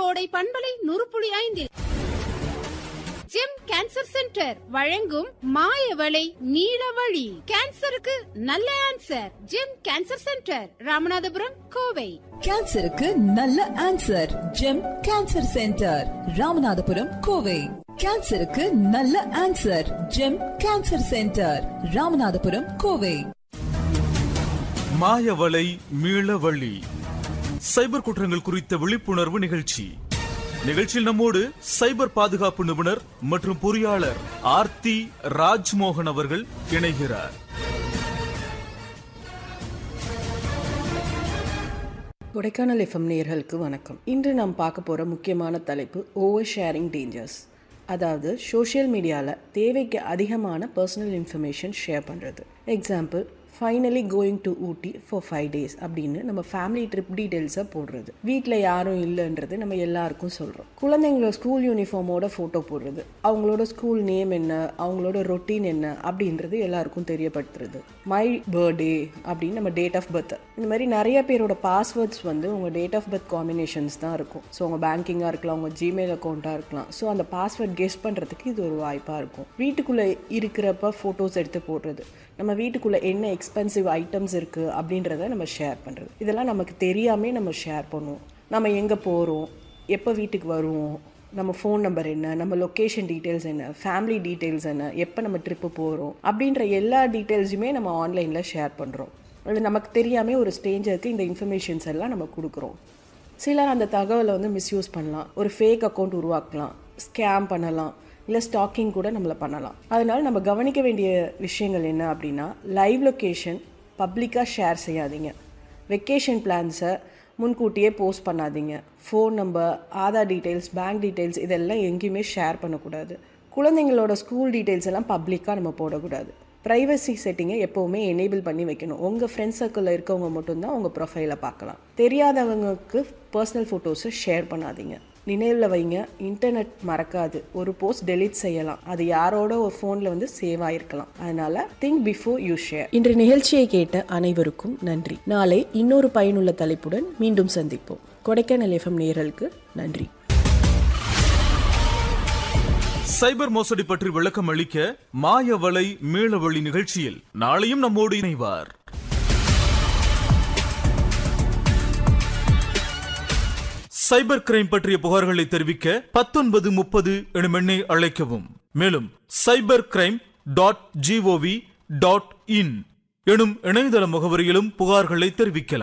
கோடை பண்பலை நுறுப்புளி ஐந்தில் ஜெம் கேன்சர் சென்டர் வழங்கும் மாயவளை நீலவழி கேன்சருக்கு நல்ல answer GEM cancer centre Ramanathapuram Kovai கேன்சருக்கு நல்ல answer GEM cancer centre Ramanathapuram Kovai கேன்சருக்கு நல்ல answer GEM cancer centre Ramanathapuram Kovai மாயவலை மீளவழி சைபர் குற்றங்கள் குறித்த விழிப்புணர்வு நிகழ்ச்சி நிகழ்ச்சியில் நம்மோடு சைபர் பாதுகாப்பு நிபுணர் மற்றும் பொறியாளர் ஆர்த்தி ராஜ்மோகன் அவர்கள் இணைகிறார் கொடைக்கானல் எஃப்எம் நேயர்களுக்கு வணக்கம் இன்று நாம் பார்க்க போகிற முக்கியமான தலைப்பு ஓவர் ஷேரிங் டேஞ்சர்ஸ் அதாவது சோஷியல் மீடியாவில் தேவைக்கு அதிகமான பர்சனல் இன்ஃபர்மேஷன் ஷேர் பண்ணுறது example finally going to Ooty for five days அப்படின்னு நம்ம ஃபேமிலி ட்ரிப் டீட்டெயில்ஸை போடுறது வீட்டில் யாரும் இல்லைன்றது நம்ம எல்லாருக்கும் சொல்கிறோம் குழந்தைங்களோட ஸ்கூல் யூனிஃபார்மோட ஃபோட்டோ போடுறது அவங்களோட ஸ்கூல் நேம் என்ன அவங்களோட ரொட்டீன் என்ன அப்படின்றது எல்லாருக்கும் தெரியப்படுத்துறது மை பர்த்டே அப்படின்னு நம்ம டேட் ஆஃப் பர்த் இந்த மாதிரி நிறைய பேரோட பாஸ்வேர்ட்ஸ் வந்து உங்கள் டேட் ஆஃப் பர்த் காம்பினேஷன்ஸ் தான் இருக்கும் ஸோ உங்கள் பேங்கிங்காக இருக்கலாம் உங்கள் ஜிமெயில் அக்கௌண்ட்டாக இருக்கலாம் ஸோ அந்த பாஸ்வேர்ட் கெஸ் பண்ணுறதுக்கு இது ஒரு வாய்ப்பாக இருக்கும் வீட்டுக்குள்ளே இருக்கிறப்ப ஃபோட்டோஸ் எடுத்து போடுறது நம்ம வீட்டுக்குள்ளே என்ன எக்ஸ்பென்சிவ் ஐட்டம்ஸ் இருக்குது அப்படின்றத நம்ம ஷேர் பண்ணுறது இதெல்லாம் நமக்கு தெரியாமே நம்ம ஷேர் பண்ணுவோம் நம்ம எங்கே போகிறோம் எப்போ வீட்டுக்கு வருவோம் நம்ம ஃபோன் நம்பர் என்ன நம்ம லொக்கேஷன் டீட்டெயில்ஸ் என்ன ஃபேமிலி டீட்டெயில்ஸ் என்ன எப்போ நம்ம ட்ரிப்பு போகிறோம் அப்படின்ற எல்லா டீட்டெயில்ஸுமே நம்ம ஆன்லைனில் ஷேர் பண்ணுறோம் அது நமக்கு தெரியாமல் ஒரு ஸ்டேஞ்சருக்கு இந்த இன்ஃபர்மேஷன்ஸ் எல்லாம் நம்ம கொடுக்குறோம் சிலர் அந்த தகவலை வந்து மிஸ்யூஸ் பண்ணலாம் ஒரு ஃபேக் அக்கௌண்ட் உருவாக்கலாம் ஸ்கேம் பண்ணலாம் இல்லை ஸ்டாக்கிங் கூட நம்மளை பண்ணலாம் அதனால நம்ம கவனிக்க வேண்டிய விஷயங்கள் என்ன அப்படின்னா லைவ் லொக்கேஷன் பப்ளிக்காக ஷேர் செய்யாதீங்க வெக்கேஷன் பிளான்ஸை முன்கூட்டியே போஸ்ட் பண்ணாதீங்க phone number Aadhaar details bank details இதெல்லாம் எங்கேயுமே ஷேர் பண்ணக்கூடாது குழந்தைங்களோட ஸ்கூல் டீட்டெயில்ஸ் எல்லாம் பப்ளிக்காக நம்ம போடக்கூடாது ப்ரைவசி செட்டிங்கை எப்போவுமே எனேபிள் பண்ணி வைக்கணும் உங்கள் ஃப்ரெண்ட்ஸ் சர்க்கிளில் இருக்கவங்க மட்டும்தான் உங்கள் ப்ரொஃபைலை பார்க்கலாம் தெரியாதவங்களுக்கு பர்சனல் ஃபோட்டோஸை ஷேர் பண்ணாதீங்க நினைவில் வைங்க இன்டர்நெட் மறக்காது ஒரு போஸ்ட் டெலீட் செய்யலாம் அது யாரோட ஒரு ஃபோனில் வந்து சேவ் ஆயிருக்கலாம் அதனால திங்க் பிஃபோர் யூ ஷேர் இன்று நிகழ்ச்சியை கேட்ட அனைவருக்கும் நன்றி நாளை இன்னொரு பயனுள்ள தலைப்புடன் மீண்டும் சந்திப்போம் கொடைக்கானல் எஃப்எம் நேயர்களுக்கு நன்றி சைபர் மோசடி பற்றி விளக்கம் அளிக்க மாயவலை மீளவழி நிகழ்ச்சியில் நாளையும் நம்மோடு இணைவார் சைபர் கிரைம் பற்றிய புகார்களை தெரிவிக்க பத்தொன்பது முப்பது எனும் எண்ணை அழைக்கவும் மேலும் cyber crime dot GOV dot in எனும் இணையதள முகவரியிலும் புகார்களை தெரிவிக்கலாம்